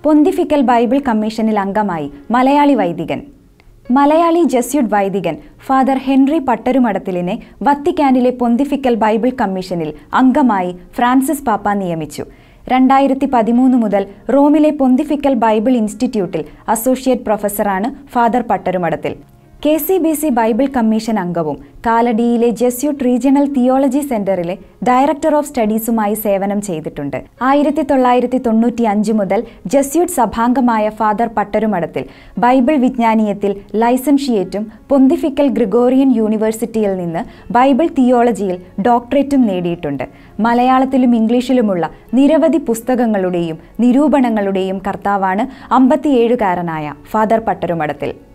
pontifical Bible കമ്മീഷനിൽ അംഗമായി മലയാളി വൈദികൻ മലയാളി ജസ്യുഡ് വൈദികൻ ഫാദർ ഹെൻറി പട്ടരുമടത്തിലിനെ വത്തിക്കാനിലെ പൊന്തിഫിക്കൽ ബൈബിൾ കമ്മീഷനിൽ അംഗമായി ഫ്രാൻസിസ് പാപ്പ നിയമിച്ചു രണ്ടായിരത്തി പതിമൂന്ന് മുതൽ റോമിലെ പൊന്തിഫിക്കൽ ബൈബിൾ ഇൻസ്റ്റിറ്റ്യൂട്ടിൽ അസോസിയേറ്റ് പ്രൊഫസറാണ് father Pattarumadathil K C B C Bible commission അംഗവും കാലടിയിലെ ജെസ്യൂട്ട് റീജിയണൽ തിയോളജി സെന്ററിലെ ഡയറക്ടർ ഓഫ് സ്റ്റഡീസുമായി സേവനം ചെയ്തിട്ടുണ്ട് ആയിരത്തി തൊള്ളായിരത്തി തൊണ്ണൂറ്റി അഞ്ച് മുതൽ ജെസ്യൂട്ട് സഭാംഗമായ ഫാദർ പട്ടരുമടത്തിൽ ബൈബിൾ വിജ്ഞാനീയത്തിൽ ലൈസൻഷിയേറ്റും പൊന്തിഫിക്കൽ ഗ്രിഗോറിയൻ യൂണിവേഴ്സിറ്റിയിൽ നിന്ന് ബൈബിൾ തിയോളജിയിൽ ഡോക്ടറേറ്റും നേടിയിട്ടുണ്ട് മലയാളത്തിലും ഇംഗ്ലീഷിലുമുള്ള നിരവധി പുസ്തകങ്ങളുടെയും നിരൂപണങ്ങളുടെയും കർത്താവാണ് അമ്പത്തിയേഴുകാരനായ ഫാദർ പട്ടരുമടത്തിൽ